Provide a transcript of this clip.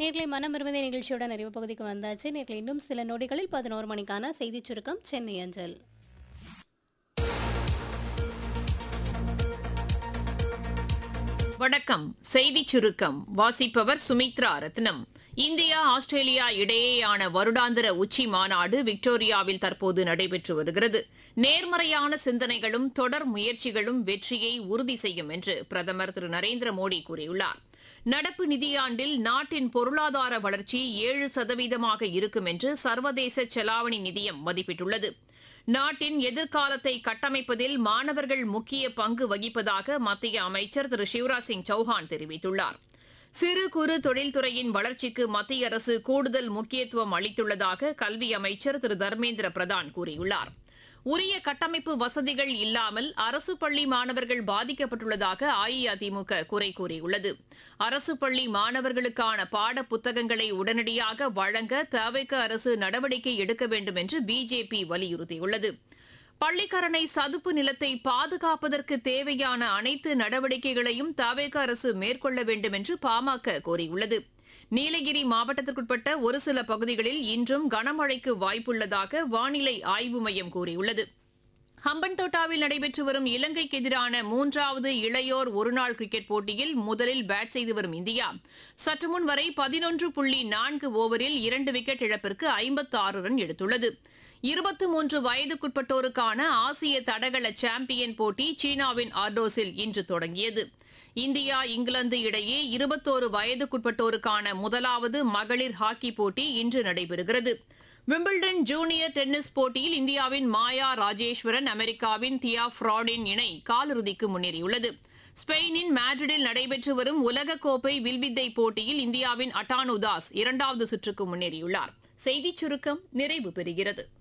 நேர்களை மனம் விரும்புதே நிகழ்ச்சியோட நிறைவு பகுதிக்கு வந்தாச்சு நேர்களை இன்னும் சில நொடிகளில் பதினோரு மணிக்கான செய்திச் சுருக்கம் சென்னை அஞ்சல் வணக்கம் செய்திச் சுருக்கம் வாசிப்பவர் சுமித்ரா ரத்னம் இந்தியா ஆஸ்திரேலியா இடையேயான வருடாந்திர உச்சி மாநாடு விக்டோரியாவில் தற்போது நடைபெற்று வருகிறது நேர்மறையான சிந்தனைகளும் தொடர் முயற்சிகளும் வெற்றியை உறுதி செய்யும் என்று பிரதமர் திரு நரேந்திர மோடி கூறியுள்ளார் நடப்பு நிதியாண்டில் நாட்டின் பொருளாதார வளர்ச்சி ஏழு சதவீதமாக இருக்கும் என்று சர்வதேச செலாவணி நிதியம் மதிப்பிட்டுள்ளது நாட்டின் எதிர்காலத்தை கட்டமைப்பதில் மாணவர்கள் முக்கிய பங்கு வகிப்பதாக மத்திய அமைச்சர் திரு சிவராஜ் சிங் சௌஹான் தெரிவித்துள்ளார் சிறு குறு தொழில்துறையின் வளர்ச்சிக்கு மத்திய அரசு கூடுதல் முக்கியத்துவம் அளித்துள்ளதாக கல்வி அமைச்சர் திரு தர்மேந்திர பிரதான் கூறியுள்ளார் உரிய கட்டமைப்பு வசதிகள் இல்லாமல் அரசு பள்ளி மாணவர்கள் பாதிக்கப்பட்டுள்ளதாக அஇஅதிமுக குறை கூறியுள்ளது அரசு பள்ளி மாணவர்களுக்கான பாட புத்தகங்களை உடனடியாக வழங்க தவிக அரசு நடவடிக்கை எடுக்க வேண்டும் என்று பிஜேபி வலியுறுத்தியுள்ளது பள்ளிக்கரணை சதுப்பு நிலத்தை பாதுகாப்பதற்கு தேவையான அனைத்து நடவடிக்கைகளையும் தவேக அரசு மேற்கொள்ள வேண்டும் என்று பாமக கோரியுள்ளது நீலகிரி மாவட்டத்திற்குட்பட்ட ஒரு சில பகுதிகளில் இன்றும் கனமழைக்கு வாய்ப்புள்ளதாக வானிலை ஆய்வு மையம் கூறியுள்ளது ஹம்பன்தோட்டாவில் நடைபெற்று வரும் இலங்கைக்கு எதிரான மூன்றாவது இளையோர் ஒருநாள் கிரிக்கெட் போட்டியில் முதலில் பேட் செய்து வரும் இந்தியா சற்று முன் வரை பதினொன்று புள்ளி நான்கு ஓவரில் இரண்டு விக்கெட் இழப்பிற்கு ஐம்பத்து ஆறு ரன் எடுத்துள்ளது இருபத்தி மூன்று வயதுக்குட்பட்டோருக்கான ஆசிய தடகள சாம்பியன் போட்டி சீனாவின் ஆர்டோஸில் இன்று தொடங்கியது இந்தியா இங்கிலாந்து இடையே இருபத்தோரு வயதுக்குட்பட்டோருக்கான முதலாவது மகளிர் ஹாக்கி போட்டி இன்று நடைபெறுகிறது விம்பிள்டன் ஜூனியர் டென்னிஸ் போட்டியில் இந்தியாவின் மாயா ராஜேஸ்வரன் அமெரிக்காவின் தியா ஃப்ராடின் இணை காலிறுதிக்கு முன்னேறியுள்ளது ஸ்பெயினின் மேட்ரிடில் நடைபெற்று வரும் உலகக்கோப்பை வில்வித்தை போட்டியில் இந்தியாவின் அட்டானு தாஸ் இரண்டாவது சுற்றுக்கு முன்னேறியுள்ளார் செய்திச் சுருக்கம் நிறைவு பெறுகிறது